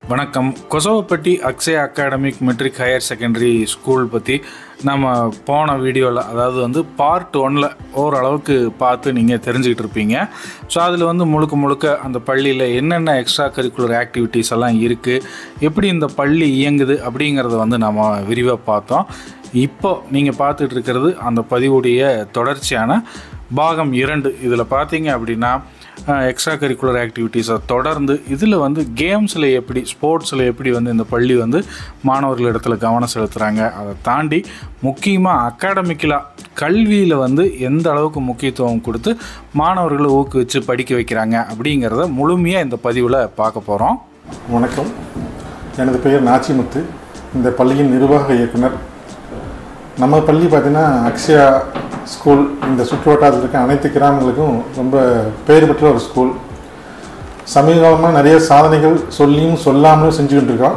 வணக்கம் Kosavapatti Akshaya academic matric higher secondary school பற்றி நம்ம போன வீடியோவில் அதாவது வந்து பார்ட் ஒன்னில் ஓரளவுக்கு பார்த்து நீங்கள் தெரிஞ்சுக்கிட்டு இருப்பீங்க ஸோ அதில் வந்து முழுக்க முழுக்க அந்த பள்ளியில் என்னென்ன எக்ஸ்ட்ரா கரிக்குலர் ஆக்டிவிட்டீஸ் எல்லாம் இருக்குது எப்படி இந்த பள்ளி இயங்குது அப்படிங்கிறத வந்து நம்ம விரிவாக பார்த்தோம் இப்போ நீங்கள் பார்த்துட்டு இருக்கிறது அந்த பதிவுடைய தொடர்ச்சியான பாகம் இரண்டு இதில் பார்த்தீங்க அப்படின்னா எக்ஸ்ட்ரா கரிக்குலர் ஆக்டிவிட்டீஸை தொடர்ந்து இதில் வந்து கேம்ஸில் எப்படி ஸ்போர்ட்ஸில் எப்படி வந்து இந்த பள்ளி வந்து மாணவர்கள் இடத்துல கவனம் செலுத்துகிறாங்க அதை தாண்டி முக்கியமாக அகாடமிக்கலாக கல்வியில் வந்து எந்த அளவுக்கு முக்கியத்துவம் கொடுத்து மாணவர்களை ஊக்குவிச்சு படிக்க வைக்கிறாங்க அப்படிங்கிறத முழுமையாக இந்த பதிவில் பார்க்க போகிறோம் வணக்கம் எனது பெயர் நாச்சிமுத்து இந்த பள்ளியின் நிர்வாக இயக்குனர் நம்ம பள்ளி பார்த்திங்கன்னா அக்ஷயா ஸ்கூல் இந்த சுற்றுவட்டாரத்தில் இருக்க அனைத்து கிராமங்களுக்கும் ரொம்ப பெயர் பெற்ற ஒரு ஸ்கூல் சமீபமாக நிறைய சாதனைகள் சொல்லியும் சொல்லாமலும் செஞ்சுக்கிட்டு இருக்கோம்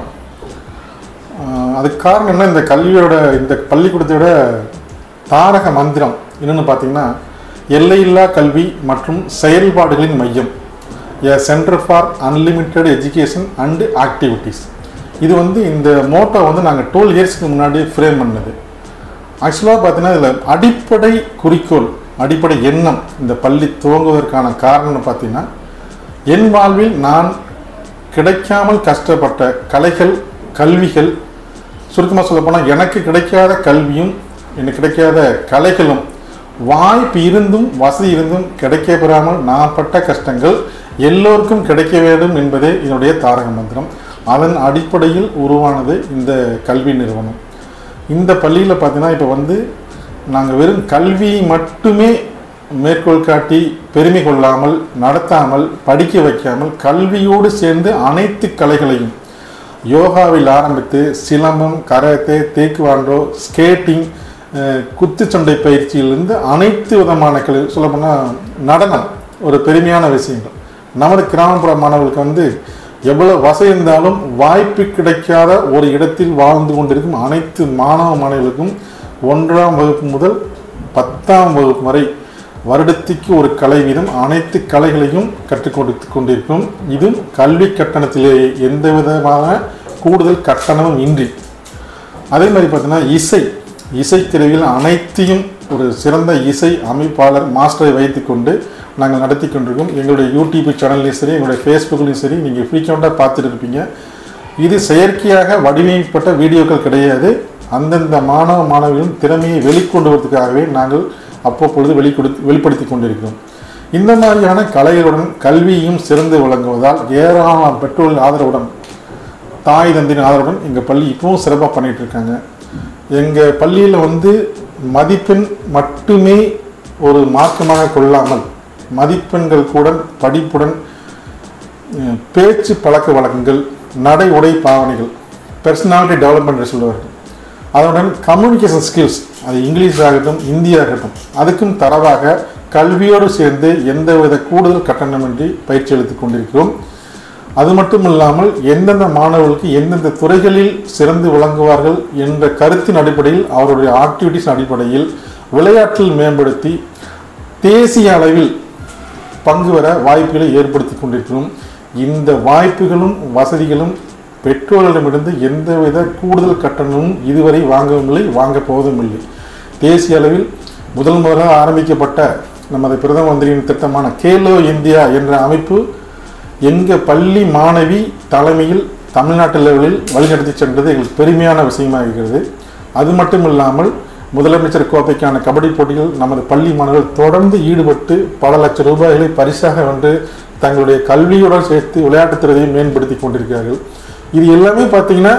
ஆஹ் அதுக்கு காரணம் என்ன இந்த கல்வியோட இந்த பள்ளிக்கூடத்தோட தாரக மந்திரம் என்னென்னு பார்த்தீங்கன்னா எல்லையில்லா கல்வி மற்றும் செயல்பாடுகளின் மையம் A centre for unlimited education and activities இது வந்து இந்த மோட்டோ வந்து நாங்கள் டுவெல் இயர்ஸ்க்கு முன்னாடி ஃப்ரேம் பண்ணது ஆக்சுவலாக பார்த்தீங்கன்னா இதில் அடிப்படை குறிக்கோள் அடிப்படை எண்ணம் இந்த பள்ளி துவங்குவதற்கான காரணம்னு பார்த்தீங்கன்னா என் வாழ்வில் நான் கிடைக்காமல் கஷ்டப்பட்ட கலைகள் கல்விகள் சுருக்கமாக சொல்லப்போனால் எனக்கு கிடைக்காத கல்வியும் எனக்கு கிடைக்காத கலைகளும் வாய்ப்பு இருந்தும் வசதி இருந்தும் கிடைக்க பெறாமல் நான் பட்ட கஷ்டங்கள் எல்லோருக்கும் கிடைக்க வேண்டும் என்பதே என்னுடைய தாரக மந்திரம் அதன் அடிப்படையில் உருவானது இந்த கல்வி நிறுவனம் இந்த பள்ளியில் பார்த்தீங்கன்னா இப்போ வந்து நாங்கள் வெறும் கல்வியை மட்டுமே மேற்கோள் காட்டி பெருமை கொள்ளாமல் நடத்தாமல் படிக்க வைக்காமல் கல்வியோடு சேர்ந்து அனைத்து கலைகளையும் யோகாவில் ஆரம்பித்து சிலம்பம் கராத்தே தேக்குவாண்டோ ஸ்கேட்டிங் அஹ், குத்துச்சண்டை பயிற்சியிலிருந்து அனைத்து விதமான கலை சொல்லப்போனால் நடனம் ஒரு பெருமையான விஷயங்கள் நமது கிராமப்புற மாணவர்களுக்கு வந்து எவ்வளவு வசதி இருந்தாலும் வாய்ப்பு கிடைக்காத ஒரு இடத்தில் வாழ்ந்து கொண்டிருக்கும் அனைத்து மாணவ மாணவிகளுக்கும் ஒன்றாம் வகுப்பு முதல் பத்தாம் வகுப்பு வரை வருடத்திற்கு ஒரு கலை வீதம் அனைத்து கலைகளையும் கற்றுக் கொடுத்து கொண்டிருக்கும் இதுவும் கல்வி கட்டணத்திலே எந்த விதமான கூடுதல் கட்டணமும் இன்றி அதே மாதிரி பார்த்தீங்கன்னா இசை இசைத்துறையில் அனைத்தையும் ஒரு சிறந்த இசை அமைப்பாளர் மாஸ்டரை வைத்துக்கொண்டு நாங்கள் நடத்தி கொண்டிருக்கோம் எங்களுடைய யூடியூப் சேனல்லையும் சரி எங்களுடைய ஃபேஸ்புக்லையும் சரி நீங்கள் ஃப்ரீக்வெண்ட்டாக பார்த்துட்டு இருப்பீங்க இது செயற்கையாக வடிவமைக்கப்பட்ட வீடியோக்கள் கிடையாது அந்தந்த மாணவ மாணவிகளின் திறமையை வெளிக்கொண்டு வருவதற்காகவே நாங்கள் அவ்வப்பொழுது வெளிக்கொடுத்து வெளிப்படுத்தி கொண்டிருக்கிறோம் இந்த மாதிரியான கலைகளுடன் கல்வியும் சிறந்து விளங்குவதால் ஏராளமான பெற்றோர்கள் ஆதரவுடன் தாய் தந்தையின் ஆதரவுடன் எங்கள் பள்ளி இப்பவும் சிறப்பாக பண்ணிட்டு இருக்காங்க எங்கள் பள்ளியில் வந்து மதிப்பெண் மட்டுமே ஒரு மார்க்கமாக கொள்ளாமல் மதிப்பெண்கள் கூட படிப்புடன் அஹ், பேச்சு பழக்க வழக்கங்கள் நடை உடை பாவனைகள் பர்சனாலிட்டி டெவலப்மெண்ட் சொல்லுவார்கள் அதனுடன் கம்யூனிகேஷன் ஸ்கில்ஸ் அது இங்கிலீஷ் ஆகட்டும் இந்தி ஆகட்டும் அதுக்கும் தரவாக கல்வியோடு சேர்ந்து எந்தவித கூடுதல் கட்டணமின்றி பயிற்சி அளித்துக் கொண்டிருக்கிறோம் அது மட்டும் இல்லாமல் எந்தெந்த மாணவர்களுக்கு எந்தெந்த துறைகளில் சிறந்து விளங்குவார்கள் என்ற கருத்தின் அடிப்படையில் அவருடைய ஆக்டிவிட்டிஸ் அடிப்படையில் விளையாட்டில் மேம்படுத்தி தேசிய அளவில் பங்கு பெற வாய்ப்புகளை ஏற்படுத்தி கொண்டிருக்கிறோம் இந்த வாய்ப்புகளும் வசதிகளும் பெற்றோர்களிடமிருந்து எந்தவித கூடுதல் கட்டணமும் இதுவரை வாங்கவும் இல்லை வாங்கப் போவதும் இல்லை தேசிய அளவில் முதல் முதலாக ஆரம்பிக்கப்பட்ட நமது பிரதம மந்திரியின் திட்டமான கேலோ இந்தியா என்ற அமைப்பு எங்கள் பள்ளி மாணவி தலைமையில் தமிழ்நாட்டு லெவலில் வழிநடத்தி சென்றது எங்களுக்கு பெருமையான விஷயமாக இருக்கிறது அது மட்டும் இல்லாமல் முதலமைச்சர் கோப்பைக்கான கபடி போட்டியில் நமது பள்ளி மாணவர்கள் தொடர்ந்து ஈடுபட்டு பல லட்சம் ரூபாய்களை பரிசாக வென்று தங்களுடைய கல்வியுடன் சேர்த்து விளையாட்டுத் துறையை மேம்படுத்தி கொண்டிருக்கிறார்கள் இது எல்லாமே பார்த்தீங்கன்னா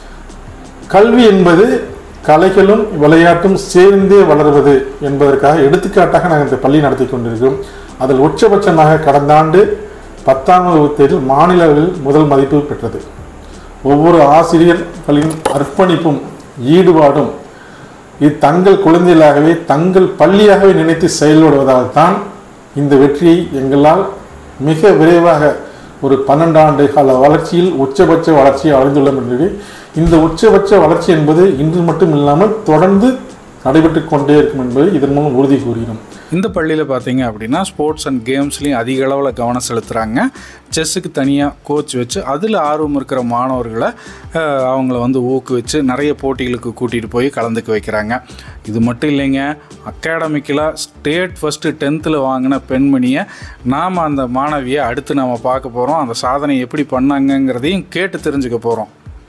கல்வி என்பது கலைகளும் விளையாட்டும் சேர்ந்தே வளர்வது என்பதற்காக எடுத்துக்காட்டாக நாங்கள் இந்த பள்ளி நடத்தி கொண்டிருக்கிறோம் அதில் உச்சபட்சமாக கடந்த ஆண்டு பத்தாம் வகுப்பு தேர்வில் மாநில அளவில் முதல் மதிப்பு பெற்றது ஒவ்வொரு ஆசிரியர்களின் அர்ப்பணிப்பும் ஈடுபாடும் இது தங்கள் குழந்தைகளாகவே தங்கள் பள்ளியாகவே நினைத்து செயல்படுவதால் தான் இந்த வெற்றியை எங்களால் மிக விரைவாக ஒரு பன்னெண்டாண்டு கால வளர்ச்சியில் உச்சபட்ச வளர்ச்சியை அடைந்துள்ளோம் என்று இந்த உச்சபட்ச வளர்ச்சி என்பது இன்று மட்டும் இல்லாமல் தொடர்ந்து நடைபெற்று கொண்டே இருக்கும் என்பதை இதன் மூலம் உறுதி கூறுகிறோம் இந்த பள்ளியில் பார்த்தீங்க அப்படின்னா ஸ்போர்ட்ஸ் அண்ட் கேம்ஸ்லேயும் அதிக அளவில் கவனம் செலுத்துகிறாங்க செஸ்ஸுக்கு தனியாக கோச் வச்சு அதில் ஆர்வம் இருக்கிற மாணவர்களை அஹ், அவங்கள வந்து ஊக்குவிச்சு நிறைய போட்டிகளுக்கு கூட்டிகிட்டு போய் கலந்துக்க வைக்கிறாங்க இது மட்டும் இல்லைங்க அகாடமிக்கலாக ஸ்டேட் ஃபஸ்ட்டு டென்த்தில் வாங்கின பெண்மணியை நாம் அந்த மாணவியை அடுத்து நாம் பார்க்க போகிறோம் அந்த சாதனை எப்படி பண்ணாங்கங்கிறதையும் கேட்டு தெரிஞ்சுக்க போகிறோம்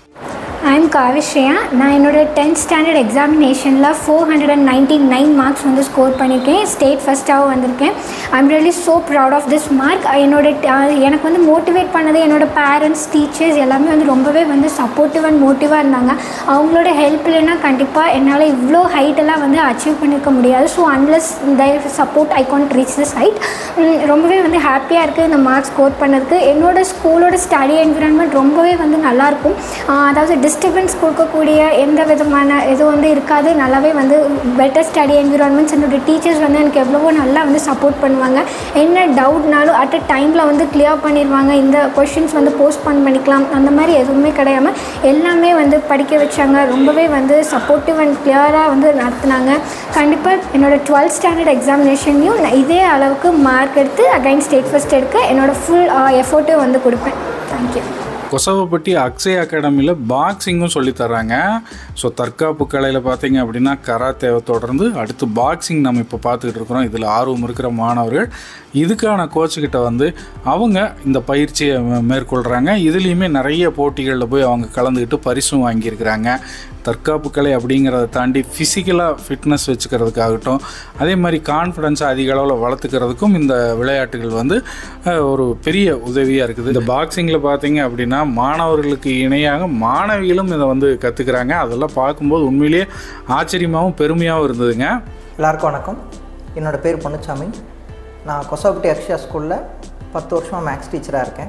ஐம் காவிஸ்ரீயா நான் என்னோட டென்த் ஸ்டாண்டர்ட் எக்ஸாமினேஷனில் four hundred and ninety nine marks வந்து ஸ்கோர் பண்ணியிருக்கேன் ஸ்டேட் ஃபஸ்ட்டாகவும் வந்திருக்கேன் I'm really so proud of this mark என்னோட ட- எனக்கு வந்து மோட்டிவேட் பண்ணது என்னோட பேரண்ட்ஸ் டீச்சர்ஸ் எல்லாமே வந்து ரொம்பவே வந்து சப்போர்ட்டிவ் அண்ட் மோட்டிவாக இருந்தாங்க அவங்களோட ஹெல்ப் இல்லைன்னா கண்டிப்பாக என்னால் இவ்வளோ ஹைட்டெல்லாம் வந்து அச்சீவ் பண்ணியிருக்க முடியாது so unless the support I can't reach this height ரொம்பவே வந்து ஹாப்பியாக இருக்குது இந்த மார்க் ஸ்கோர் பண்ணதுக்கு என்னோட ஸ்கூலோட ஸ்டடி என்விரான்மெண்ட் ரொம்பவே வந்து நல்லாயிருக்கும் ஆஹ் அதாவது டிஸ்டர்பன்ஸ் கொடுக்கக்கூடிய எந்த விதமான இது வந்து இருக்காது நல்லாவே வந்து பெட்டர் ஸ்டடி என்விரான்மெண்ட்ஸ் என்னோட டீச்சர்ஸ் வந்து எனக்கு எவ்வளவோ நல்லா வந்து சப்போர்ட் பண்ணுவாங்க என்ன டவுட்னாலும் அட் அ டைமில் வந்து கிளியர் பண்ணிடுவாங்க இந்த கொஷின்ஸ் வந்து போஸ்ட்போன் பண்ணிக்கலாம் அந்த மாதிரி எதுவுமே கிடையாமல் எல்லாமே வந்து படிக்க வச்சாங்க ரொம்பவே வந்து சப்போர்ட்டிவ் அண்ட் கிளியராக வந்து நடத்துனாங்க கண்டிப்பாக என்னோட டுவெல்த் ஸ்டாண்டர்ட் எக்ஸாமினேஷன்லையும் நான் இதே அளவுக்கு மார்க் எடுத்து அகைன் ஸ்டேட் ஃபஸ்ட் எடுக்க என்னோட ஃபுல் எஃபோர்ட்டும் வந்து கொடுப்பேன் தேங்க்யூ கொசவப்பட்டி அக்ஷய் அகாடமியில் பாக்ஸிங்கும் சொல்லித் தர்றாங்க ஸோ தற்காப்பு கலையில் பார்த்தீங்க அப்படின்னா கராத்தேவை தொடர்ந்து அடுத்து பாக்ஸிங் நம்ம இப்போ பார்த்துக்கிட்டு இருக்கிறோம் இதில் ஆர்வம் இருக்கிற மாணவர்கள் இதுக்கான கோச்சுக்கிட்ட வந்து அவங்க இந்த பயிற்சியை மே- மேற்கொள்கிறாங்க இதுலேயுமே நிறைய போட்டிகளில் போய் அவங்க கலந்துக்கிட்டு பரிசும் வாங்கியிருக்கிறாங்க தற்காப்பு கலை அப்படிங்கிறத தாண்டி ஃபிசிக்கலாக ஃபிட்னஸ் வச்சுக்கிறதுக்காகட்டும் அதே மாதிரி கான்ஃபிடென்ஸை அதிக அளவில் வளர்த்துக்கிறதுக்கும் இந்த விளையாட்டுகள் வந்து அஹ், ஒரு பெரிய உதவியாக இருக்குது இந்த பாக்ஸிங்கில் பார்த்தீங்க அப்படின்னா மாணவர்களுக்கு இணையாக மாணவிகளும் இதை வந்து கற்றுக்கிறாங்க அதெல்லாம் பார்க்கும்போது உண்மையிலேயே ஆச்சரியமாகவும் பெருமையாகவும் இருந்ததுங்க எல்லாருக்கும் வணக்கம் என்னோட பேர் பொன்னுச்சாமி நான் கொசவப்பட்டி அக்ஷயா ஸ்கூலில் பத்து வருஷமாக மேக்ஸ் டீச்சராக இருக்கேன்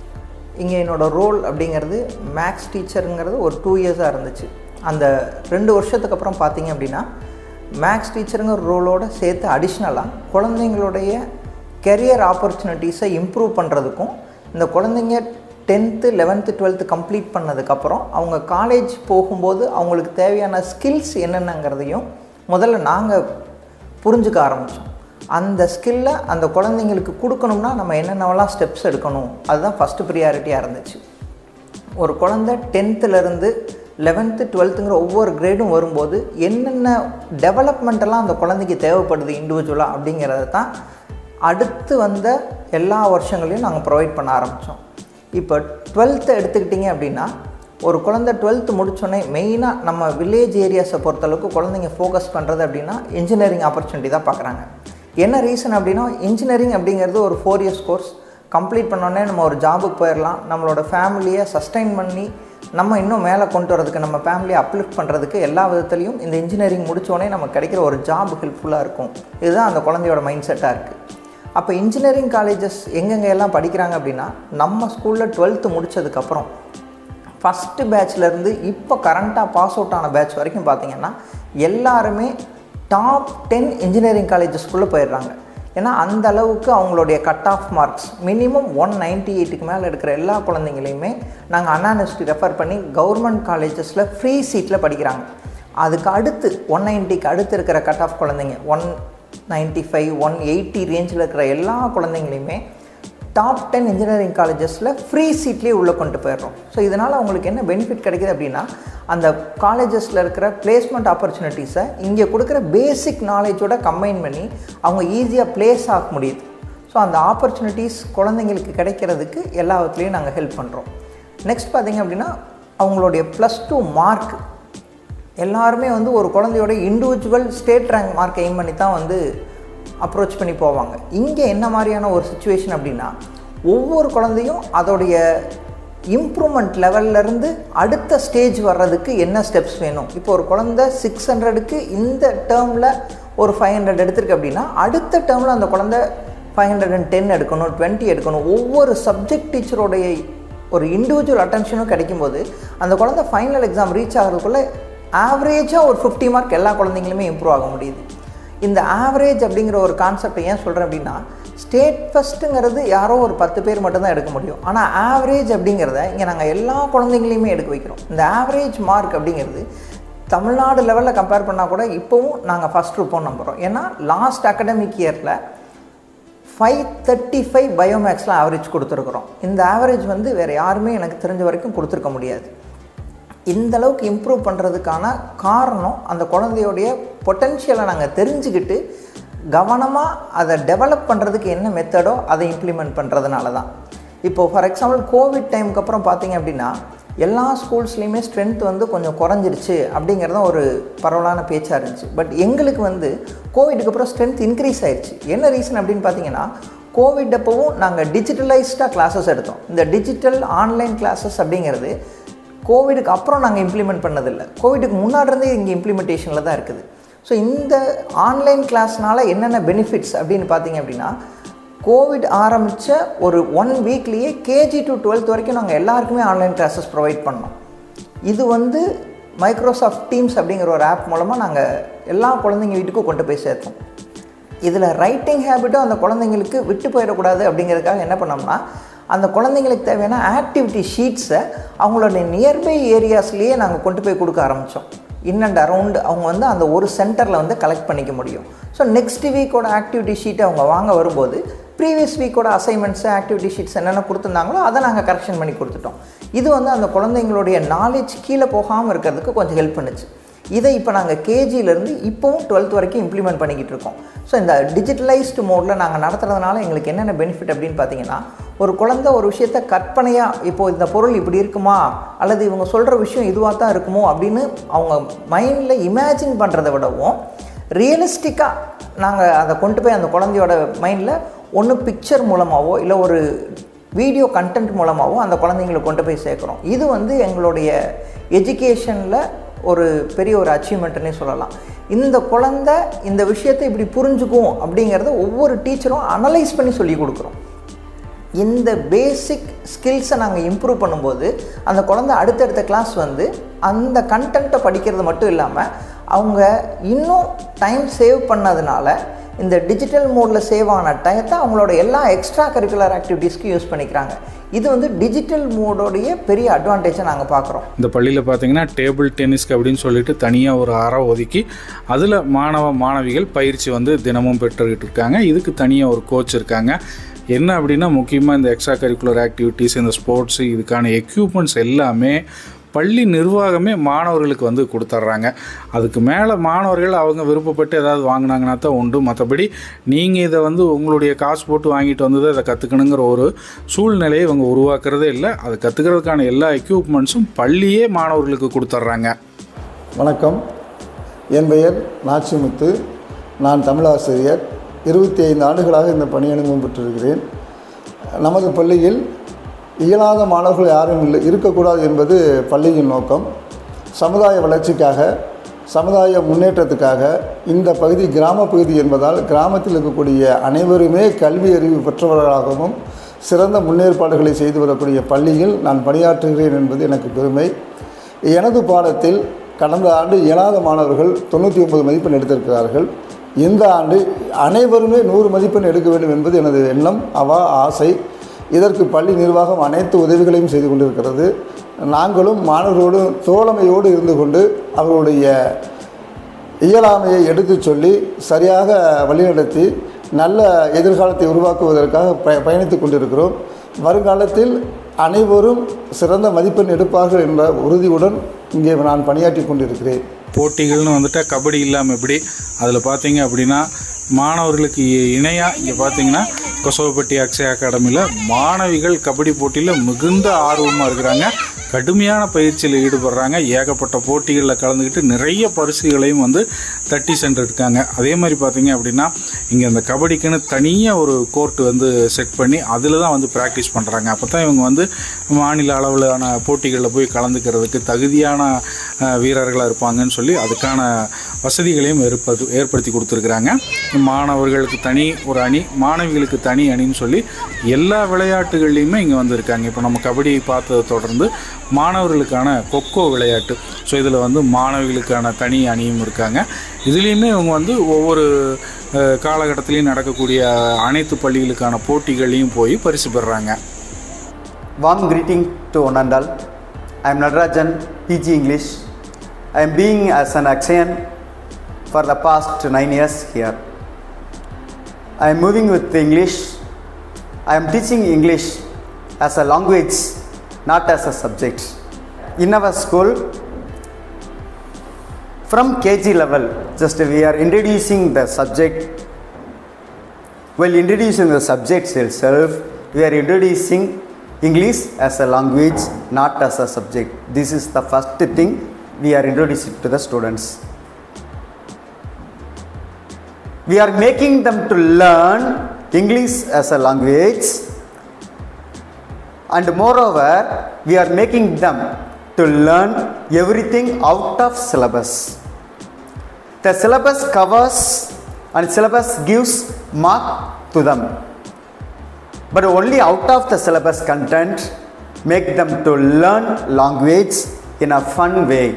இங்கே என்னோடய ரோல் அப்படிங்கிறது மேக்ஸ் டீச்சருங்கிறது ஒரு டூ இயர்ஸாக இருந்துச்சு அந்த ரெண்டு வருஷத்துக்கு அப்புறம் பார்த்தீங்க அப்படின்னா மேக்ஸ் டீச்சருங்கிற ரோலோடு சேர்த்து அடிஷ்னலாக குழந்தைங்களுடைய கெரியர் ஆப்பர்ச்சுனிட்டிஸை இம்ப்ரூவ் பண்ணுறதுக்கும் இந்த குழந்தைங்க டென்த்து லெவன்த்து டுவெல்த்து கம்ப்ளீட் பண்ணதுக்கப்புறம் அவங்க காலேஜ் போகும்போது அவங்களுக்கு தேவையான ஸ்கில்ஸ் என்னென்னங்கிறதையும் முதல்ல நாங்கள் புரிஞ்சுக்க ஆரம்பித்தோம் அந்த ஸ்கில்லை அந்த குழந்தைங்களுக்கு கொடுக்கணும்னா நம்ம என்னென்னவெல்லாம் ஸ்டெப்ஸ் எடுக்கணும் அதுதான் ஃபஸ்ட்டு ப்ரியாரிட்டியாக இருந்துச்சு ஒரு குழந்தை டென்த்துலேருந்து லெவன்த்து டுவெல்த்துங்கிற ஒவ்வொரு கிரேடும் வரும்போது என்னென்ன டெவலப்மெண்ட்டெல்லாம் அந்த குழந்தைக்கு தேவைப்படுது இண்டிவிஜுவலாக அப்படிங்கிறத தான் அடுத்து வந்த எல்லா வருஷங்களையும் நாங்கள் ப்ரொவைட் பண்ண ஆரம்பித்தோம் இப்போ டுவெல்த்தை எடுத்துக்கிட்டிங்க அப்படின்னா ஒரு குழந்தை டுவெல்த்து முடிச்சோடனே மெயினாக நம்ம வில்லேஜ் ஏரியாஸை பொறுத்தளவுக்கு குழந்தைங்க ஃபோக்கஸ் பண்ணுறது அப்படின்னா இன்ஜினியரிங் ஆப்பர்ச்சுனிட்டி தான் பார்க்குறாங்க என்ன ரீசன் அப்படின்னா இன்ஜினியரிங் அப்படிங்கிறது ஒரு ஃபோர் இயர்ஸ் கோர்ஸ் கம்ப்ளீட் பண்ணோடனே நம்ம ஒரு ஜாபுக்கு போயிடலாம் நம்மளோட ஃபேமிலியை சஸ்டைன் பண்ணி நம்ம இன்னும் மேலே கொண்டு வரதுக்கு நம்ம ஃபேமிலியை அப்லிஃப்ட் பண்ணுறதுக்கு எல்லா விதத்துலையும் இந்த இன்ஜினியரிங் முடித்தோடனே நமக்கு கிடைக்கிற ஒரு ஜாப் ஹெல்ப்ஃபுல்லாக இருக்கும் இதுதான் அந்த குழந்தையோட மைண்ட் செட்டாக இருக்குது அப்போ இன்ஜினியரிங் காலேஜஸ் எங்கெங்க எல்லாம் படிக்கிறாங்க அப்படின்னா நம்ம ஸ்கூலில் டுவெல்த்து முடித்ததுக்கப்புறம் ஃபஸ்ட்டு பேட்ச்லேருந்து இப்போ கரண்ட்டாக பாஸ் அவுட் ஆன பேட்ச் வரைக்கும் பார்த்தீங்கன்னா எல்லாருமே டாப் டென் இன்ஜினியரிங் காலேஜஸ்குள்ளே போயிடுறாங்க ஏன்னா அந்த அளவுக்கு அவங்களுடைய cut off marks minimum one ninety எயிட்டுக்கு மேலே எடுக்கிற எல்லா குழந்தைங்களையுமே நாங்கள் அண்ணா யூனிவர்சிட்டி ரெஃபர் பண்ணி கவர்மெண்ட் காலேஜஸில் ஃப்ரீ சீட்டில் படிக்கிறாங்க அதுக்கு அடுத்து ஒன் நைன்ட்டிக்கு அடுத்து இருக்கிற கட் ஆஃப் குழந்தைங்க one ninety five one eighty ரேஞ்சில் இருக்கிற எல்லா குழந்தைங்களையுமே டாப் டென் இன்ஜினியரிங் காலேஜஸில் ஃப்ரீ சீட்லேயே உள்ளே கொண்டு போயிடுறோம் ஸோ இதனால் அவங்களுக்கு என்ன பெனிஃபிட் கிடைக்குது அப்படின்னா அந்த காலேஜஸில் இருக்கிற பிளேஸ்மெண்ட் ஆப்பர்ச்சுனிட்டிஸை இங்கே கொடுக்குற பேசிக் நாலேஜோட கம்பைன் பண்ணி அவங்க ஈஸியாக ப்ளேஸ் ஆக முடியுது ஸோ அந்த ஆப்பர்ச்சுனிட்டிஸ் குழந்தைங்களுக்கு கிடைக்கிறதுக்கு எல்லா விதத்துலேயும் நாங்கள் ஹெல்ப் பண்ணுறோம் நெக்ஸ்ட் பார்த்தீங்க அப்படின்னா அவங்களுடைய ப்ளஸ் டூ மார்க் எல்லாருமே வந்து ஒரு குழந்தையோட individual state rank mark aim பண்ணி தான் வந்து அப்ரோச் பண்ணி போவாங்க இங்கே என்ன மாதிரியான ஒரு சுச்சுவேஷன் அப்படின்னா ஒவ்வொரு குழந்தையும் அதோடைய இம்ப்ரூவ்மெண்ட் லெவல்லேருந்து அடுத்த ஸ்டேஜ் வர்றதுக்கு என்ன ஸ்டெப்ஸ் வேணும் இப்போ ஒரு குழந்தை சிக்ஸ் ஹண்ட்ரடுக்கு இந்த டேர்மில் ஒரு ஃபைவ் ஹண்ட்ரட் எடுத்திருக்கு அப்படின்னா அடுத்த டேர்மில் அந்த குழந்தை ஃபைவ் ஹண்ட்ரட் அண்ட் டென் எடுக்கணும் டுவெண்ட்டி எடுக்கணும் ஒவ்வொரு சப்ஜெக்ட் டீச்சரோடைய ஒரு இண்டிவிஜுவல் அட்டென்ஷனும் கிடைக்கும்போது அந்த குழந்தை ஃபைனல் எக்ஸாம் ரீச் ஆகிறதுக்குள்ளே ஆவரேஜாக ஒரு ஃபிஃப்டி மார்க் எல்லா குழந்தைங்களுமே இம்ப்ரூவ் ஆக முடியுது இந்த ஆவரேஜ் அப்படிங்கிற ஒரு கான்செப்டை ஏன் சொல்கிறேன் அப்படின்னா ஸ்டேட் ஃபஸ்ட்டுங்கிறது யாரோ ஒரு பத்து பேர் மட்டும்தான் எடுக்க முடியும் ஆனால் ஆவரேஜ் அப்படிங்கிறத இங்கே நாங்கள் எல்லா குழந்தைங்களையுமே எடுக்க வைக்கிறோம் இந்த ஆவரேஜ் மார்க் அப்படிங்கிறது தமிழ்நாடு லெவலில் கம்பேர் பண்ணால் கூட இப்போவும் நாங்கள் ஃபஸ்ட் இருப்போம் நம்புகிறோம் ஏன்னா லாஸ்ட் அகடமிக் இயரில் ஃபைவ் தேர்ட்டி ஃபைவ் பயோமேக்ஸில் ஆவரேஜ் கொடுத்துருக்குறோம் இந்த ஆவரேஜ் வந்து வேறு யாருமே எனக்கு தெரிஞ்ச வரைக்கும் கொடுத்துருக்க முடியாது இந்த அளவுக்கு இம்ப்ரூவ் பண்ணுறதுக்கான காரணம் அந்த குழந்தையோடைய பொட்டென்ஷியலை நாங்கள் தெரிஞ்சுக்கிட்டு கவனமாக அதை டெவலப் பண்ணுறதுக்கு என்ன மெத்தடோ அதை இம்ப்ளிமெண்ட் பண்ணுறதுனால தான் இப்போது ஃபார் எக்ஸாம்பிள் கோவிட் டைமுக்கு அப்புறம் பார்த்தீங்க அப்படின்னா எல்லா ஸ்கூல்ஸ்லேயுமே ஸ்ட்ரென்த் வந்து கொஞ்சம் குறைஞ்சிருச்சு அப்படிங்கிறதும் ஒரு பரவலான பேச்சாக இருந்துச்சு பட் எங்களுக்கு வந்து கோவிடுக்கு அப்புறம் ஸ்ட்ரென்த் இன்க்ரீஸ் ஆயிடுச்சு என்ன ரீசன் அப்படின்னு பார்த்தீங்கன்னா கோவிட் அப்போவும் நாங்கள் டிஜிட்டலைஸ்டாக கிளாஸஸ் எடுத்தோம் இந்த டிஜிட்டல் ஆன்லைன் கிளாஸஸ் அப்படிங்கிறது கோவிடுக்கு அப்புறம் நாங்கள் இம்ப்ளிமெண்ட் பண்ணதில்லை கோவிடுக்கு முன்னாடி இருந்தே இங்கே இம்ப்ளிமெண்டேஷனில் தான் இருக்குது ஸோ இந்த ஆன்லைன் கிளாஸ்னால என்னென்ன பெனிஃபிட்ஸ் அப்படின்னு பார்த்தீங்க அப்படின்னா கோவிட் ஆரம்பித்த ஒரு ஒன் வீக்லேயே கேஜி டு டுவெல்த் வரைக்கும் நாங்கள் எல்லாருக்குமே ஆன்லைன் கிளாஸஸ் ப்ரொவைட் பண்ணோம் இது வந்து மைக்ரோசாஃப்ட் டீம்ஸ் அப்படிங்கிற ஒரு ஆப் மூலமாக நாங்கள் எல்லா குழந்தைங்க வீட்டுக்கும் கொண்டு போய் சேர்த்தோம் இதில் ரைட்டிங் ஹேபிட்டும் அந்த குழந்தைங்களுக்கு விட்டு போயிடக்கூடாது அப்படிங்கிறதுக்காக என்ன பண்ணோம்னா அந்த குழந்தைங்களுக்கு தேவையான ஆக்டிவிட்டி ஷீட்ஸை அவங்களோட நியர்பை ஏரியாஸ்லேயே நாங்கள் கொண்டு போய் கொடுக்க ஆரம்பித்தோம் இன் அண்ட் அரவுண்ட் அவங்க வந்து அந்த ஒரு சென்டரில் வந்து கலெக்ட் பண்ணிக்க முடியும் ஸோ நெக்ஸ்ட் வீக்கோட ஆக்டிவிட்டி ஷீட்டை அவங்க வாங்க வரும்போது ப்ரீவியஸ் வீக்கோட அசைன்மெண்ட்ஸு ஆக்டிவிட்டி ஷீட்ஸ் என்னென்ன கொடுத்துருந்தாங்களோ அதை நாங்கள் கரெக்ஷன் பண்ணி கொடுத்துட்டோம் இது வந்து அந்த குழந்தைங்களுடைய நாலேஜ் கீழே போகாமல் இருக்கிறதுக்கு கொஞ்சம் ஹெல்ப் பண்ணுச்சு இதை இப்போ நாங்கள் கேஜியிலேருந்து இப்போவும் டுவெல்த் வரைக்கும் இம்ப்ளிமெண்ட் பண்ணிக்கிட்டு இருக்கோம் ஸோ இந்த டிஜிட்டலைஸ்டு மோடில் நாங்கள் நடத்துறதுனால எங்களுக்கு என்னென்ன பெனிஃபிட் அப்படின்னு பார்த்தீங்கன்னா ஒரு குழந்தை ஒரு விஷயத்த கற்பனையாக இப்போது இந்த பொருள் இப்படி இருக்குமா அல்லது இவங்க சொல்கிற விஷயம் இதுவாக தான் இருக்குமோ அப்படின்னு அவங்க மைண்டில் இமேஜின் பண்ணுறதை விடவும் ரியலிஸ்டிக்காக நாங்கள் அதை கொண்டு போய் அந்த குழந்தையோட மைண்டில் ஒன்று பிக்சர் மூலமாகவோ இல்லை ஒரு வீடியோ கண்டென்ட் மூலமாகவோ அந்த குழந்தைங்களை கொண்டு போய் சேர்க்குறோம் இது வந்து எங்களுடைய எஜுகேஷனில் ஒரு பெரிய ஒரு அச்சீவ்மெண்ட்னே சொல்லலாம் இந்த குழந்தை இந்த விஷயத்தை இப்படி புரிஞ்சுக்கும் அப்படிங்கிறத ஒவ்வொரு டீச்சரும் அனலைஸ் பண்ணி சொல்லி கொடுக்குறோம் இந்த பேசிக் ஸ்கில்ஸை நாங்கள் இம்ப்ரூவ் பண்ணும்போது அந்த குழந்தை அடுத்தடுத்த கிளாஸ் வந்து அந்த கண்டென்ட்டை படிக்கிறது மட்டும் இல்லாமல் அவங்க இன்னும் டைம் சேவ் பண்ணதுனால இந்த டிஜிட்டல் மோடில் சேவ் ஆன டயத்தை அவங்களோட எல்லா எக்ஸ்ட்ரா கரிக்குலர் ஆக்டிவிட்டீஸ்க்கு யூஸ் பண்ணிக்கிறாங்க இது வந்து டிஜிட்டல் மோடோடைய பெரிய அட்வான்டேஜை நாங்கள் பார்க்குறோம் இந்த பள்ளியில் பார்த்தீங்கன்னா டேபிள் டென்னிஸ்க்கு அப்படின்னு சொல்லிட்டு தனியாக ஒரு அறை ஒதுக்கி அதில் மாணவ மாணவிகள் பயிற்சி வந்து தினமும் பெற்றுக்கிட்டு இருக்காங்க இதுக்கு தனியாக ஒரு கோச் இருக்காங்க என்ன அப்படின்னா முக்கியமாக இந்த எக்ஸ்ட்ரா கரிக்குலர் ஆக்டிவிட்டீஸ் இந்த ஸ்போர்ட்ஸு இதுக்கான எக்யூப்மெண்ட்ஸ் எல்லாமே பள்ளி நிர்வாகமே மாணவர்களுக்கு வந்து கொடுத்துட்றாங்க அதுக்கு மேலே மாணவர்கள் அவங்க விருப்பப்பட்டு ஏதாவது வாங்கினாங்கன்னா தான் உண்டு மற்றபடி நீங்கள் இதை வந்து உங்களுடைய காசு போட்டு வாங்கிட்டு வந்ததை அதை கற்றுக்கணுங்கிற ஒரு சூழ்நிலையை இவங்க உருவாக்குறதே இல்லை அதை கற்றுக்கிறதுக்கான எல்லா எக்யூப்மெண்ட்ஸும் பள்ளியே மாணவர்களுக்கு கொடுத்துட்றாங்க வணக்கம் என் பெயர் நாச்சிமுத்து நான் தமிழாசிரியர் இருபத்தி ஐந்து ஆண்டுகளாக இந்த பணி அனுபவம் பெற்றிருக்கிறேன் நமது பள்ளியில் இயலாத மாணவர்கள் யாரும் இல்லை இருக்கக்கூடாது என்பது பள்ளியின் நோக்கம் சமுதாய வளர்ச்சிக்காக சமுதாய முன்னேற்றத்துக்காக இந்த பகுதி கிராம பகுதி என்பதால் கிராமத்தில் இருக்கக்கூடிய அனைவருமே கல்வி அறிவு பெற்றவர்களாகவும் சிறந்த முன்னேற்பாடுகளை செய்து வரக்கூடிய பள்ளியில் நான் பணியாற்றுகிறேன் என்பது எனக்கு பெருமை எனது பாடத்தில் கடந்த ஆண்டு இயலாத மாணவர்கள் தொண்ணூற்றி ஒன்பது மதிப்பெண் எடுத்திருக்கிறார்கள் இந்த ஆண்டு அனைவருமே நூறு மதிப்பெண் எடுக்க வேண்டும் என்பது எனது எண்ணம் அவா ஆசை இதற்கு பள்ளி நிர்வாகம் அனைத்து உதவிகளையும் செய்து கொண்டிருக்கிறது நாங்களும் மாணவர்களோடு தோழமையோடு இருந்து கொண்டு அவர்களுடைய இயலாமையை எடுத்துச் சொல்லி சரியாக வழிநடத்தி நல்ல எதிர்காலத்தை உருவாக்குவதற்காக ப பயணித்துக் கொண்டிருக்கிறோம் வருங்காலத்தில் அனைவரும் சிறந்த மதிப்பெண் எடுப்பார்கள் என்ற உறுதியுடன் இங்கே நான் பணியாற்றி கொண்டிருக்கிறேன் போட்டிகள்னு வந்துட்டால் கபடி இல்லாமல் எப்படி அதில் பார்த்தீங்க அப்படின்னா மாணவர்களுக்கு இணையாக இங்கே பார்த்தீங்கன்னா கொசவப்பட்டி அக்ஷய அகாடமியில் மாணவிகள் கபடி போட்டியில் மிகுந்த ஆர்வமாக இருக்கிறாங்க கடுமையான பயிற்சியில் ஈடுபடுறாங்க ஏகப்பட்ட போட்டிகளில் கலந்துக்கிட்டு நிறைய பரிசுகளையும் வந்து தட்டி சென்றிருக்காங்க அதே மாதிரி பார்த்தீங்க அப்படின்னா இங்கே இந்த கபடிக்குன்னு தனியாக ஒரு கோர்ட் வந்து செட் பண்ணி அதில் தான் வந்து ப்ராக்டிஸ் பண்ணுறாங்க அப்போ தான் இவங்க வந்து மாநில அளவிலான போட்டிகளில் போய் கலந்துக்கிறதுக்கு தகுதியான அஹ், வீரர்களாக இருப்பாங்கன்னு சொல்லி அதுக்கான வசதிகளையும் ஏற்படுத்தி ஏற்படுத்தி கொடுத்துருக்குறாங்க மாணவர்களுக்கு தனி ஒரு அணி மாணவிகளுக்கு தனி அணின்னு சொல்லி எல்லா விளையாட்டுகள்லையுமே இங்கே வந்திருக்காங்க இப்போ நம்ம கபடியை பார்த்ததை தொடர்ந்து மாணவர்களுக்கான கொக்கோ விளையாட்டு ஸோ இதில் வந்து மாணவிகளுக்கான தனி அணியும் இருக்காங்க இதுலேயுமே இவங்க வந்து ஒவ்வொரு அஹ், காலகட்டத்திலையும் நடக்கக்கூடிய அனைத்து பள்ளிகளுக்கான போட்டிகளையும் போய் பரிசு பெறுறாங்க Warm greeting to one and all. I am Nadarajan, PG English. I am being as an Akshayan for the past nine years here. I am moving with English. I am teaching English as a language, not as a subject. In our school, from KG level, just we are introducing the subject. While introducing the subjects itself, we are introducing English as a language, not as a subject. This is the first thing we are introducing to the students. We are making them to learn English as a language, and moreover, we are making them to learn everything out of syllabus. The syllabus covers and syllabus gives mark to them. But only out of the syllabus content make them to learn language in a fun way.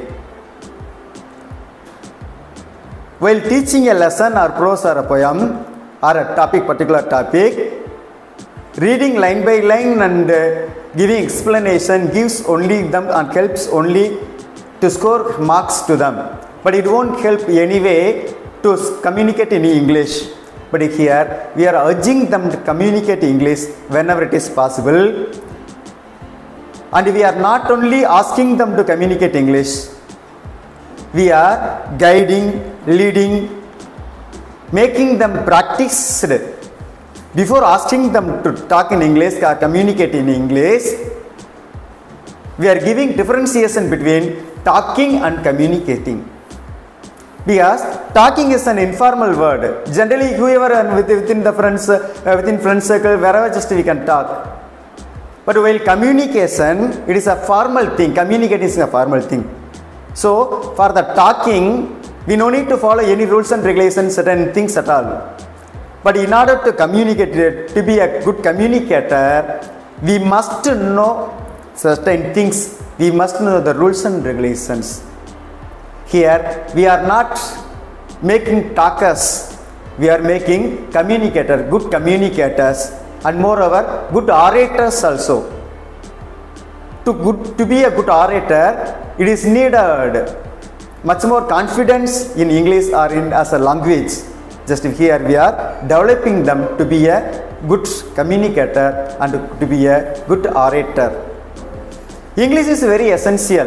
While teaching a lesson or prose or a poem or a topic, particular topic, reading line by line and uh, giving explanation gives only them and helps only to score marks to them but it won't help anyway to s- communicate in english but here we are urging them to communicate english whenever it is possible and we are not only asking them to communicate english we are guiding leading making them practiced before asking them to talk in English or communicate in English, we are giving differentiation between talking and communicating. Because talking is an informal word. Generally, whoever and with- within the friends, uh, within friend circle, wherever just we can talk. But while communication, it is a formal thing. Communicating is a formal thing. So, for the talking, we no need to follow any rules and regulations, certain things at all. But in order to communicate, uh, to be a good communicator, we must know certain things. We must know the rules and regulations. Here, we are not making talkers, we are making communicator, good communicators, and moreover, good orators also. To, good, to be a good orator, it is needed much more confidence in English or in as a language. Just here we are developing them to be a good communicator and to be a good orator. English is very essential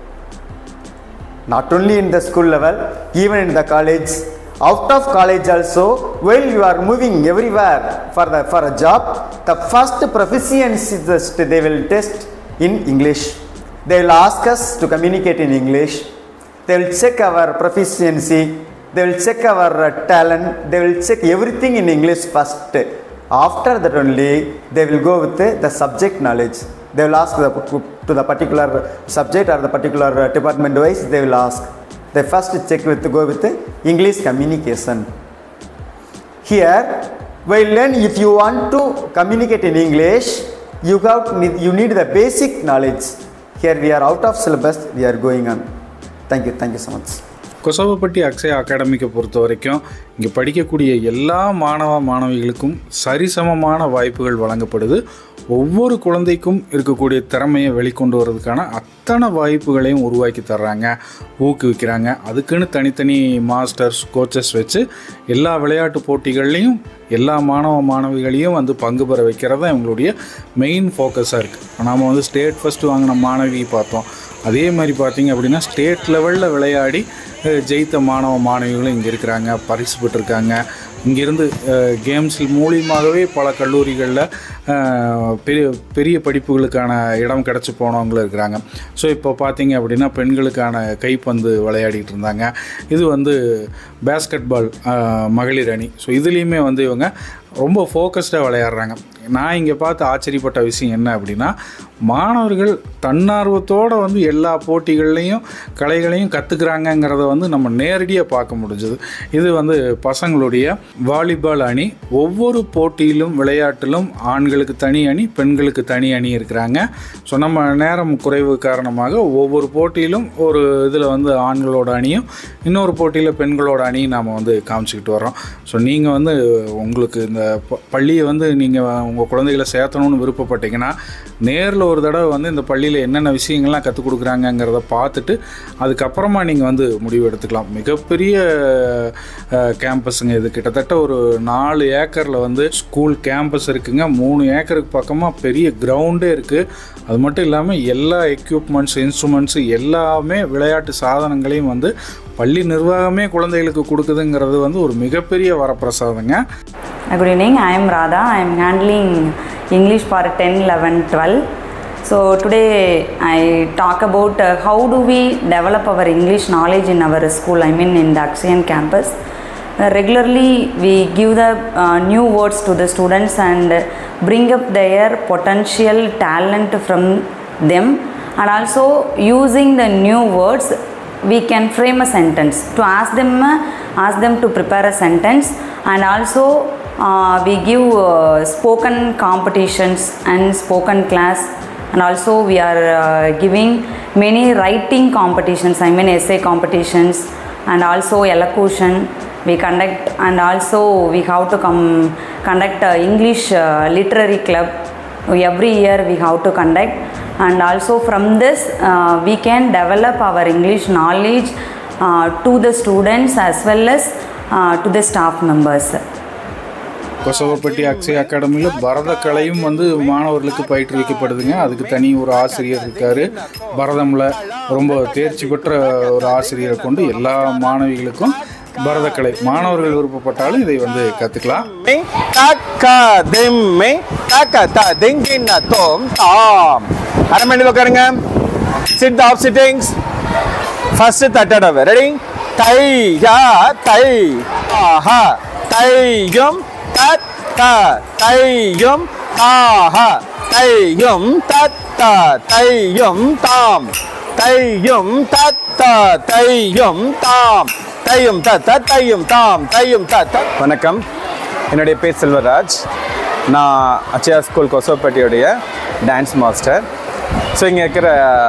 not only in the school level, even in the college, out of college also, while you are moving everywhere for the for a job, the first proficiency test they will test in English. They will ask us to communicate in English. They will check our proficiency. They will check our uh, talent. They will check everything in English first. After that only, they will go with the, the subject knowledge. They will ask the, to the particular subject or the particular uh, department wise. They will ask. They first check with go with the English communication. Here, while learn, if you want to communicate in English, you got you need the basic knowledge. Here we are out of syllabus. We are going on. Thank you. Thank you so much. Kosavapatti Akshaya அகாடமிக்கை பொறுத்த வரைக்கும் இங்கே படிக்கக்கூடிய எல்லா மாணவ மாணவிகளுக்கும் சரிசமமான வாய்ப்புகள் வழங்கப்படுது ஒவ்வொரு குழந்தைக்கும் இருக்கக்கூடிய திறமையை வெளிக்கொண்டு வர்றதுக்கான அத்தனை வாய்ப்புகளையும் உருவாக்கி தர்றாங்க ஊக்குவிக்கிறாங்க அதுக்குன்னு தனித்தனி மாஸ்டர்ஸ் கோச்சஸ் வச்சு எல்லா விளையாட்டு போட்டிகள்லையும் எல்லா மாணவ மாணவிகளையும் வந்து பங்கு பெற வைக்கிறது தான் இவங்களுடைய மெயின் ஃபோக்கஸாக இருக்குது நாம் வந்து ஸ்டேட் ஃபஸ்ட்டு வாங்கின மாணவி பார்த்தோம் அதே மாதிரி பார்த்தீங்க அப்படின்னா ஸ்டேட் லெவலில் விளையாடி அஹ், ஜெயித்த மாணவ மாணவிகளும் இங்கே இருக்கிறாங்க பரிசு பெற்றிருக்காங்க இங்கிருந்து கேம்ஸ் மூலியமாகவே பல கல்லூரிகளில் பெரிய பெரிய படிப்புகளுக்கான இடம் கிடச்சி போனவங்களும் இருக்கிறாங்க ஸோ இப்போ பார்த்தீங்க அப்படின்னா பெண்களுக்கான கைப்பந்து விளையாடிட்டு இருந்தாங்க இது வந்து பேஸ்கெட் பால் மகளிர் அணி ஸோ இதுலேயுமே வந்து இவங்க ரொம்ப ஃபோக்கஸ்டாக விளையாடுறாங்க நான் இங்கே பார்த்து ஆச்சரியப்பட்ட விஷயம் என்ன அப்படின்னா மாணவர்கள் தன்னார்வத்தோடு வந்து எல்லா போட்டிகள்லையும் கலைகளையும் கற்றுக்குறாங்கங்கிறத வந்து நம்ம நேரடியாக பார்க்க முடிஞ்சது இது வந்து பசங்களுடைய வாலிபால் அணி ஒவ்வொரு போட்டியிலும் விளையாட்டிலும் ஆண்களுக்கு தனி அணி பெண்களுக்கு தனி அணி இருக்கிறாங்க ஸோ நம்ம நேரம் குறைவு காரணமாக ஒவ்வொரு போட்டியிலும் ஒரு இதில் வந்து ஆண்களோட அணியும் இன்னொரு போட்டியில் பெண்களோட அணியும் நாம் வந்து காமிச்சிக்கிட்டு வரோம் ஸோ நீங்கள் வந்து உங்களுக்கு இந்த ப- பள்ளியை வந்து நீங்கள் உங்கள் குழந்தைகளை சேர்த்தணும்னு விருப்பப்பட்டீங்கன்னா நேரில் ஒரு தடவை வந்து இந்த பள்ளியில் என்னென்ன விஷயங்கள்லாம் கற்றுக் கொடுக்குறாங்கங்கிறத பார்த்துட்டு அதுக்கப்புறமா நீங்கள் வந்து முடிவு எடுத்துக்கலாம் மிகப்பெரிய கேம்பஸுங்க இது கிட்டத்தட்ட ஒரு நாலு ஏக்கரில் வந்து ஸ்கூல் கேம்பஸ் இருக்குங்க மூணு ஏக்கருக்கு பக்கமாக பெரிய கிரவுண்டே இருக்குது அது மட்டும் இல்லாமல் எல்லா எக்யூப்மெண்ட்ஸ் இன்ஸ்ட்ருமெண்ட்ஸு எல்லாமே விளையாட்டு சாதனங்களையும் வந்து பள்ளி நிர்வாகமே குழந்தைகளுக்கு கொடுக்குதுங்கிறது வந்து ஒரு மிகப்பெரிய வரப்பிரசாதங்க Uh, Good evening, I am Radha. I am handling English for 10, 11, 12. So today I talk about uh, how do we develop our English knowledge in our school, I mean in the Axian campus. Uh, regularly we give the uh, new words to the students and uh, bring up their potential talent from them and also using the new words we can frame a sentence to ask them uh, ask them to prepare a sentence and also uh, we give uh, spoken competitions and spoken class and also we are uh, giving many writing competitions i mean essay competitions and also elocution we conduct and also we have to come conduct uh, english uh, literary club every year we have to conduct and also from this uh, we can develop our english knowledge uh, to the students as well as uh, to the staff members Kosavapatti Akshaya அகாடமியில் பரதக்கலையும் வந்து மாணவர்களுக்கு பயிற்றுவிக்கப்படுதுங்க அதுக்கு தனி ஒரு ஆசிரியர் இருக்கார் பரதமில் ரொம்ப தேர்ச்சி பெற்ற ஒரு ஆசிரியரை கொண்டு எல்லா மாணவிகளுக்கும் பரதக்கலை மாணவர்கள் விருப்பப்பட்டாலும் இதை வந்து கற்றுக்கலாம் தக்க திம்மி தக்க த திங்கின தோம் தாம் அரை மணி உட்காருங்க சிட் ஆஃப் சிட்டிங்ஸ் ஃபர்ஸ்ட் தட்டடவை ரெடி தை யா தை ஆஹா தையும் தத்த தையும் ஆஹா தையும் தத்த தையும் தாம் தையும் தத்த தையும் தாம் தையும் தத்த தையும் தாம் தையும் தத்த வணக்கம் என்னுடைய பேர் செல்வராஜ் நான் அச்சயா ஸ்கூல் கொசோப்பட்டியோடைய டான்ஸ் மாஸ்டர் ஸோ இங்கே இருக்கிற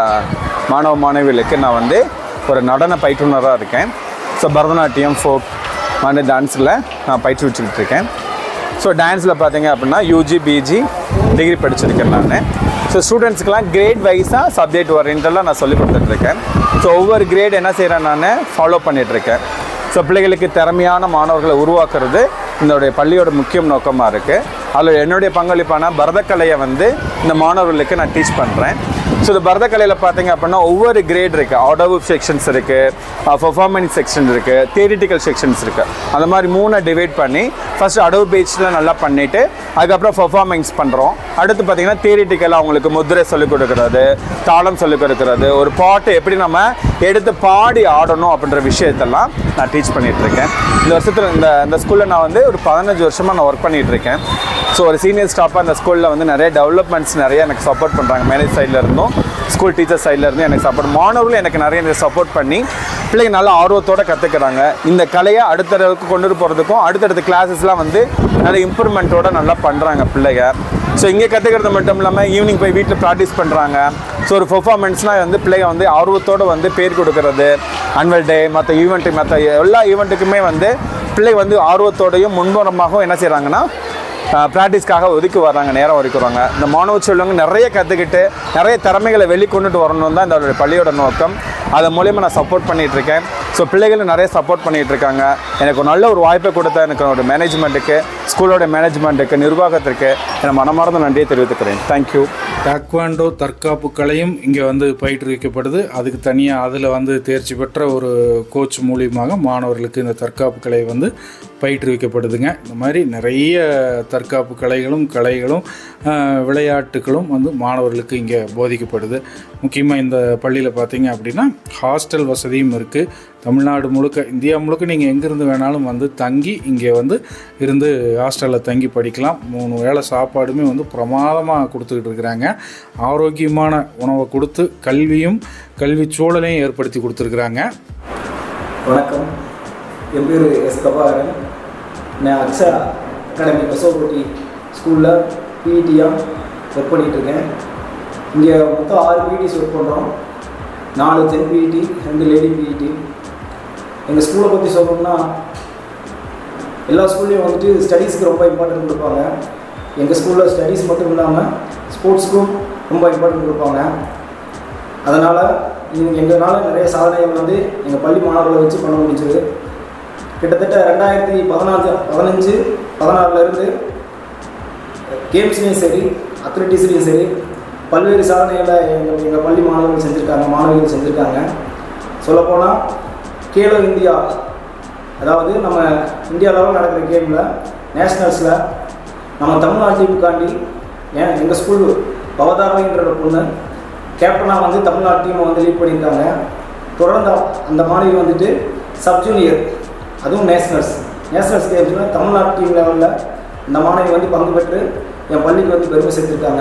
மாணவ மாணவிகளுக்கு நான் வந்து ஒரு நடன பயிற்றுனராக இருக்கேன் ஸோ பரதநாட்டியம் ஃபோக் மாதிரி டான்ஸில் நான் பயிற்றுவிச்சுக்கிட்டு இருக்கேன் ஸோ டான்ஸில் பார்த்தீங்க அப்படின்னா யூஜி பிஜி டிகிரி படிச்சிருக்கேன் நான் ஸோ ஸ்டூடெண்ட்ஸ்க்கெலாம் கிரேட் வைஸாக சப்ஜெக்ட் ஓரியன்டெல்லாம் நான் சொல்லி கொடுத்துட்ருக்கேன் ஸோ ஒவ்வொரு கிரேட் என்ன செய்கிறேன் நான் ஃபாலோ பண்ணிகிட்ருக்கேன் ஸோ பிள்ளைகளுக்கு திறமையான மாணவர்களை உருவாக்குறது இதனுடைய பள்ளியோட முக்கிய நோக்கமாக இருக்குது அதில் என்னுடைய பங்களிப்பான பரதக்கலையை வந்து இந்த மாணவர்களுக்கு நான் டீச் பண்ணுறேன் ஸோ இந்த பரதக்கலையில் பார்த்தீங்க அப்படின்னா ஒவ்வொரு கிரேட் இருக்குது ஆடவு செக்ஷன்ஸ் இருக்குது பர்ஃபார்மன்ஸ் செக்ஷன் இருக்குது தியரிட்டிக்கல் செக்ஷன்ஸ் இருக்குது அந்த மாதிரி மூணை டிவைட் பண்ணி ஃபஸ்ட் அடவு பேஜில் நல்லா பண்ணிவிட்டு அதுக்கப்புறம் பர்ஃபார்மன்ஸ் பண்ணுறோம் அடுத்து பார்த்தீங்கன்னா தியரிட்டிக்கல் அவங்களுக்கு முத்திரை சொல்லிக் கொடுக்கறது தாளம் சொல்லிக் கொடுக்கறது ஒரு பாட்டு எப்படி நம்ம எடுத்து பாடி ஆடணும் அப்படின்ற விஷயத்தெல்லாம் நான் டீச் பண்ணிட்டு இருக்கேன் இந்த வருஷத்தில் இந்த இந்த ஸ்கூலில் நான் வந்து ஒரு பதினஞ்சு வருஷமாக நான் ஒர்க் பண்ணிட்டு இருக்கேன் ஸோ ஒரு சீனியர் ஸ்டாஃபாக அந்த ஸ்கூலில் வந்து நிறைய டெவலப்மெண்ட்ஸ் நிறைய எனக்கு சப்போர்ட் பண்ணுறாங்க மேனேஜ் சைடில் இருந்தும் ஸ்கூல் டீச்சர் சைடில் இருந்தும் எனக்கு சப்போர்ட் மாணவர்களும் எனக்கு நிறைய எனக்கு சப்போர்ட் பண்ணி பிள்ளைங்க நல்ல ஆர்வத்தோடு கற்றுக்குறாங்க இந்த கலையை அடுத்த அளவுக்கு கொண்டு போகிறதுக்கும் அடுத்தடுத்த கிளாஸஸ்லாம் வந்து நல்ல இம்ப்ரூவ்மெண்ட்டோட நல்லா பண்ணுறாங்க பிள்ளைங்க ஸோ இங்கே கற்றுக்கிறது மட்டும் இல்லாமல் ஈவினிங் போய் வீட்டில் ப்ராக்டிஸ் பண்ணுறாங்க ஸோ ஒரு பெர்ஃபார்மன்ஸ்னால் வந்து பிள்ளைங்க வந்து ஆர்வத்தோடு வந்து பேர் கொடுக்கறது ஆனுவல் டே மற்ற ஈவெண்ட்டு மற்ற எல்லா ஈவெண்ட்டுக்குமே வந்து பிள்ளைங்க வந்து ஆர்வத்தோடையும் முன்புறமாகவும் என்ன செய்கிறாங்கன்னா ப்ராக்டிஸ்க்காக ஒதுக்கி வர்றாங்க நேரம் ஒதுக்குறாங்க இந்த மாணவ செல்வங்க நிறைய கற்றுக்கிட்டு நிறைய திறமைகளை வெளிக்கொண்டுட்டு வரணும் தான் இந்த பள்ளியோட நோக்கம் அது மூலியமாக நான் சப்போர்ட் பண்ணிட்டு இருக்கேன் ஸோ பிள்ளைகளும் நிறைய சப்போர்ட் பண்ணிட்டு இருக்காங்க எனக்கு ஒரு நல்ல ஒரு வாய்ப்பை கொடுத்த எனக்கு ஒரு மேனேஜ்மெண்ட்டுக்கு ஸ்கூலோட மேனேஜ்மெண்ட்டுக்கு நிர்வாகத்திற்கு என் மனமார்ந்த நன்றியை தெரிவித்துக்கிறேன் தேங்க்யூ டாக்வாண்டோ தற்காப்பு கலையும் இங்கே வந்து பயிற்றுவிக்கப்படுது அதுக்கு தனியாக அதில் வந்து தேர்ச்சி பெற்ற ஒரு கோச் மூலியமாக மாணவர்களுக்கு இந்த தற்காப்பு கலை வந்து பயிற்றுவிக்கப்படுதுங்க இந்த மாதிரி நிறைய தற்காப்பு கலைகளும் கலைகளும் ஆஹ், விளையாட்டுகளும் வந்து மாணவர்களுக்கு இங்கே போதிக்கப்படுது முக்கியமாக இந்த பள்ளியில் பார்த்தீங்க அப்படின்னா ஹாஸ்டல் வசதியும் இருக்குது தமிழ்நாடு முழுக்க இந்தியா முழுக்க நீங்கள் எங்கேருந்து வேணாலும் வந்து தங்கி இங்கே வந்து இருந்து ஹாஸ்டலில் தங்கி படிக்கலாம் மூணு வேளை சாப்பாடுமே வந்து பிரமாதமாக கொடுத்துக்கிட்டு இருக்கிறாங்க ஆரோக்கியமான உணவை கொடுத்து கல்வியும் கல்வி சூழலையும் ஏற்படுத்தி கொடுத்துருக்குறாங்க வணக்கம் என் பேர் எஸ் பிரபாகரன் நான் அக்ஷா அகாடமி பசோப்பட்டி ஸ்கூலில் பிஇடியாக ஒர்க் பண்ணிகிட்ருக்கேன் இங்கே மொத்தம் ஆறு பிஇடிஸ் ஒர்க் பண்ணுறோம் நாலு ஜென் பிஇடி ரெண்டு லேடி பிஇடி எங்கள் ஸ்கூலை பற்றி சொல்லணும்னா எல்லா ஸ்கூல்லையும் வந்துட்டு ஸ்டடீஸ்க்கு ரொம்ப இம்பார்ட்டன்ட் கொடுப்பாங்க எங்கள் ஸ்கூலில் ஸ்டடீஸ் மட்டும் இல்லாமல் ஸ்போர்ட்ஸ்க்கும் ரொம்ப இம்பார்ட்டன்ட் கொடுப்பாங்க அதனால் எங்களால் நிறைய சாதனைகள் வந்து எங்கள் பள்ளி மாணவர்களை வச்சு பண்ண முடிஞ்சது கிட்டத்தட்ட ரெண்டாயிரத்தி பதினாலு பதினஞ்சு பதினாறுலேருந்து கேம்ஸ்லேயும் சரி அத்லட்டிக்ஸ்லேயும் சரி பல்வேறு சாதனைகளை எங்கள் எங்கள் பள்ளி மாணவர்கள் செஞ்சுருக்காங்க மாணவிகள் செஞ்சுருக்காங்க சொல்லப்போனால் கேலோ இந்தியா அதாவது நம்ம இந்தியா லெவலில் நடக்கிற கேமில் நேஷ்னல்ஸில் நம்ம தமிழ்நாட்டு டீமுக்காண்டி ஏன் எங்கள் ஸ்கூல் பவதாரணின்ற ஒரு பொண்ணு கேப்டனாக வந்து தமிழ்நாட்டு டீமை வந்து லீட் பண்ணியிருக்காங்க தொடர்ந்து அந்த மாணவி வந்துட்டு சப் ஜூனியர் அதுவும் நேஷ்னல்ஸ் நேஷ்னல்ஸ் கேம்ஸில் தமிழ்நாட்டு டீம் லெவலில் இந்த மாணவி வந்து பங்கு பெற்று என் பள்ளிக்கு வந்து பெருமை சேர்த்துருக்காங்க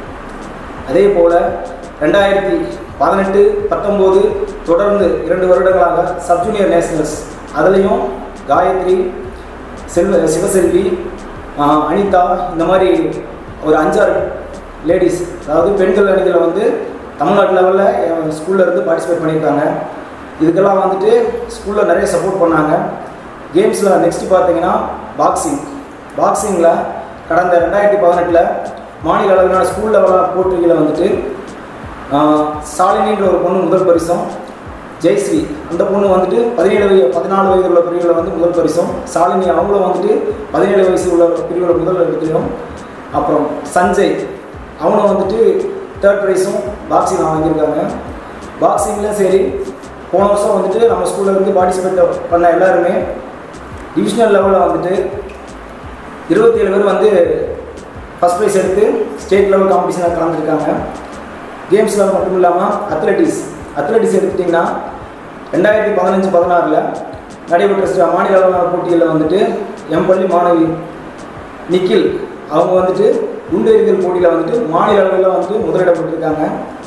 அதே போல் ரெண்டாயிரத்தி பதினெட்டு பத்தொம்போது தொடர்ந்து இரண்டு வருடங்களாக சப் ஜூனியர் நேஷனல்ஸ் அதுலேயும் காயத்ரி செல்வ சிவசெல்வி ஆஹ், அனிதா இந்த மாதிரி ஒரு அஞ்சாறு லேடிஸ் அதாவது பெண்கள் அணிகளை வந்து தமிழ்நாட்டு லெவலில் என் ஸ்கூல்ல இருந்து பார்ட்டிசிபேட் பண்ணியிருக்காங்க இதுக்கெல்லாம் வந்துட்டு ஸ்கூலில் நிறைய சப்போர்ட் பண்ணாங்க கேம்ஸில் நெக்ஸ்ட் பார்த்தீங்கன்னா பாக்ஸிங் பாக்ஸிங்கில் கடந்த ரெண்டாயிரத்தி பதினெட்டில் மாநில அளவிலான ஸ்கூல் லெவலான போட்டிகளில் வந்துட்டு ஆஹ், சாலினின்ற ஒரு பொண்ணு முதல் பரிசும் ஜெயஸ்ரீ அந்த பொண்ணு வந்துட்டு பதினேழு வயது பதினாலு வயது உள்ள பிரிவில் வந்து முதல் பரிசும் சாலினி அவங்களும் வந்துட்டு பதினேழு வயசு உள்ள பிரிவில் முதல் இடத்துலையும் அப்புறம் சஞ்சய் அவனும் வந்துட்டு தேர்ட் ப்ரைஸும் பாக்ஸிங் வாங்கியிருக்காங்க பாக்ஸிங்கில் சரி போன வருஷம் வந்துட்டு நம்ம ஸ்கூல்ல இருந்து பார்ட்டிசிபேட் பண்ண எல்லாருமே டிவிஷனல் லெவலில் வந்துட்டு இருபத்தி ஏழு பேர் வந்து ஃபஸ்ட் ப்ரைஸ் எடுத்து ஸ்டேட் லெவல் காம்படிஷனில் கலந்துருக்காங்க கேம்ஸில் மட்டும் இல்லாமல் அத்லட்டிக்ஸ் அத்லட்டிக்ஸ் எடுத்துட்டிங்கன்னா ரெண்டாயிரத்தி பதினஞ்சு பதினாறில் நடைபெற்ற ஸ்ட- மாநில அளவிலான போட்டிகளில் வந்துட்டு எம் பள்ளி மாணவி நிக்கில் அவங்க வந்துட்டு குண்டு எறிதல் போட்டியில் வந்துட்டு மாநில அளவில் வந்து முதலிடம் பெற்றிருக்காங்க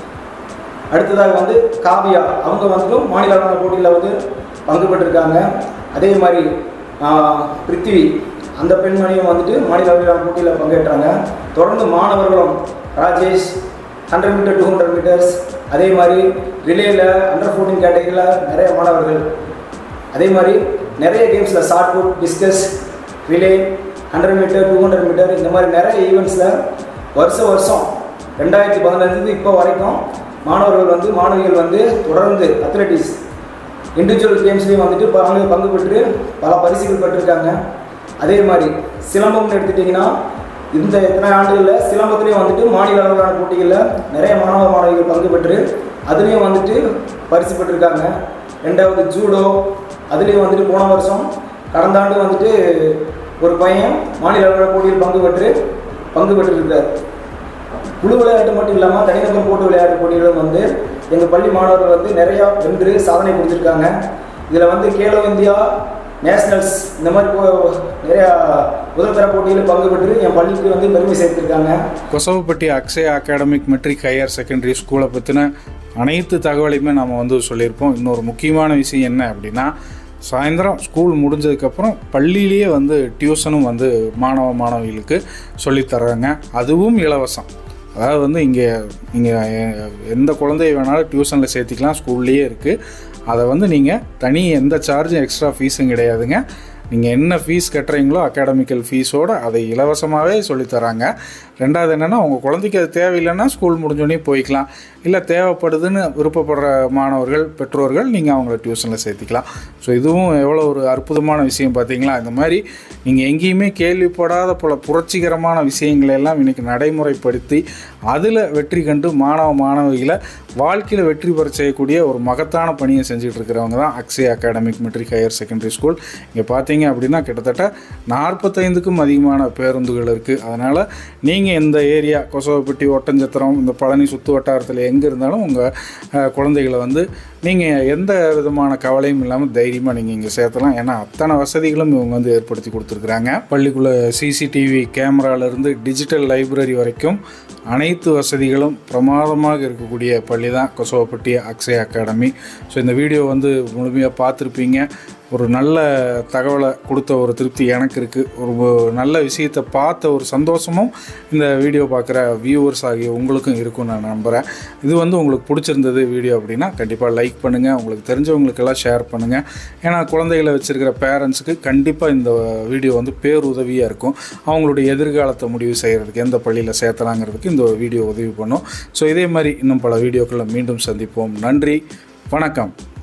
அடுத்ததாக வந்து காவியா அவங்க வந்துட்டு மாநில அளவிலான போட்டியில் வந்து பங்கு பெற்றிருக்காங்க அதே மாதிரி ஆஹ், பிருத்திவி அந்த பெண்மணியும் வந்துட்டு மாநில அளவிலான போட்டியில் பங்கேற்றாங்க தொடர்ந்து மாணவர்களும் Rajesh hundred meter two hundred meters அதே மாதிரி ரிலேயில் அண்டர் ஃபோர்டீன் கேட்டகரியில் நிறைய மாணவர்கள் அதே மாதிரி நிறைய கேம்ஸில் shot put discus relay hundred meter two hundred meter இந்த மாதிரி நிறைய ஈவெண்ட்ஸில் வருஷம் வருஷம் ரெண்டாயிரத்தி பதினஞ்சுலேருந்து இப்போ வரைக்கும் மாணவர்கள் வந்து மாணவிகள் வந்து தொடர்ந்து அத்லட்டிக்ஸ் இண்டிவிஜுவல் கேம்ஸ்லேயும் வந்துட்டு பங்கு பங்கு பெற்று பல பரிசுகள் பெற்றிருக்காங்க அதே மாதிரி சிலம்பம்னு எடுத்துட்டிங்கன்னா இந்த இத்தனை ஆண்டுகளில் சிலம்பத்துலேயும் வந்துட்டு மாநில அளவிலான போட்டிகளில் நிறைய மாணவ மாணவிகள் பங்கு பெற்று அதுலேயும் வந்துட்டு பரிசு பெற்றிருக்காங்க ரெண்டாவது ஜூடோ அதுலேயும் வந்துட்டு போன வருஷம் கடந்த ஆண்டு வந்துட்டு ஒரு பையன் மாநில அளவிலான போட்டியில் பங்கு பெற்று பங்கு பெற்றிருக்கார் குழு விளையாட்டு மட்டும் இல்லாமல் தனிநபர் போட்டு விளையாட்டு போட்டிகளும் வந்து எங்கள் பள்ளி மாணவர்கள் வந்து நிறையா வென்று சாதனை புரிஞ்சிருக்காங்க இதில் வந்து கேலோ இந்தியா நேஷனல்ஸ் இந்த மாதிரி போ- நிறையா முதல்தர போட்டிகளில் பங்கு பெற்று என் பள்ளிக்கு வந்து பெருமை சேர்த்திருக்காங்க Kosavapatti Akshaya academic matric higher secondary ஸ்கூலை பற்றின அனைத்து தகவலையுமே நம்ம வந்து சொல்லியிருப்போம் இன்னொரு முக்கியமான விஷயம் என்ன அப்படின்னா சாயந்தரம் ஸ்கூல் முடிஞ்சதுக்கப்புறம் பள்ளியிலேயே வந்து டியூஷனும் வந்து மாணவ மாணவிகளுக்கு சொல்லித் தர்றாங்க அதுவும் இலவசம் அதாவது வந்து இங்கே இங்கே எந்த குழந்தைய வேணாலும் டியூஷனில் சேர்த்திக்கலாம் ஸ்கூல்லேயே இருக்குது அதை வந்து நீங்கள் தனி எந்த சார்ஜும் எக்ஸ்ட்ரா ஃபீஸும் கிடையாதுங்க நீங்கள் என்ன ஃபீஸ் கட்டுறீங்களோ அகாடமிக்கல் ஃபீஸோடு அதை இலவசமாகவே சொல்லித்தராங்க ரெண்டாவது என்னென்னா உங்கள் குழந்தைக்கு அது தேவையில்லைன்னா ஸ்கூல் முடிஞ்சோடனே போய்க்கலாம் இல்லை தேவைப்படுதுன்னு விருப்பப்படுற மாணவர்கள் பெற்றோர்கள் நீங்கள் அவங்கள டியூஷனில் சேர்த்திக்கலாம் ஸோ இதுவும் எவ்வளோ ஒரு அற்புதமான விஷயம் பார்த்தீங்களா இந்த மாதிரி நீங்கள் எங்கேயுமே கேள்விப்படாத பல புரட்சிகரமான விஷயங்களை எல்லாம் இன்றைக்கி நடைமுறைப்படுத்தி அதில் வெற்றி கண்டு மாணவ மாணவிகளை வாழ்க்கையில் வெற்றி பெற செய்யக்கூடிய ஒரு மகத்தான பணியை செஞ்சுட்டு இருக்கிறவங்க தான் Akshay academic matric higher secondary school இங்கே பார்த்தீங்க அப்படின்னா கிட்டத்தட்ட நாற்பத்தைந்துக்கும் அதிகமான பேருந்துகள் இருக்குது அதனால் நீங்கள் இந்த ஏரியா கொசவப்பட்டி ஒட்டஞ்சத்திரம் இந்த பழனி சுற்று வட்டாரத்தில் எங்கே இருந்தாலும் உங்கள் குழந்தைகளை வந்து நீங்கள் எந்த விதமான கவலையும் இல்லாமல் தைரியமாக நீங்கள் இங்கே சேர்த்தலாம் ஏன்னா அத்தனை வசதிகளும் இவங்க வந்து ஏற்படுத்தி கொடுத்துருக்குறாங்க பள்ளிக்குள்ளே சிசிடிவி கேமராலேருந்து டிஜிட்டல் லைப்ரரி வரைக்கும் அனைத்து வசதிகளும் பிரமாதமாக இருக்கக்கூடிய பள்ளி தான் கொசவப்பட்டி அக்ஷய அகாடமி ஸோ இந்த வீடியோ வந்து முழுமையாக பார்த்துருப்பீங்க ஒரு நல்ல தகவலை கொடுத்த ஒரு திருப்தி எனக்கு இருக்குது ஒரு நல்ல விஷயத்தை பார்த்த ஒரு சந்தோஷமும் இந்த வீடியோ பார்க்குற வியூவர்ஸ் ஆகிய உங்களுக்கும் இருக்கும்னு நான் நம்புகிறேன் இது வந்து உங்களுக்கு பிடிச்சிருந்தது வீடியோ அப்படின்னா கண்டிப்பாக லைக் பண்ணுங்கள் உங்களுக்கு தெரிஞ்சவங்களுக்கெல்லாம் ஷேர் பண்ணுங்கள் ஏன்னா குழந்தைகளை வச்சுருக்கிற பேரண்ட்ஸுக்கு கண்டிப்பாக இந்த வீடியோ வந்து பேருதவியாக இருக்கும் அவங்களுடைய எதிர்காலத்தை முடிவு செய்கிறதுக்கு எந்த பள்ளியில் சேர்த்தலாங்கிறதுக்கு இந்த வீடியோ உதவி பண்ணும் ஸோ இதே மாதிரி இன்னும் பல வீடியோக்களை மீண்டும் சந்திப்போம் நன்றி வணக்கம்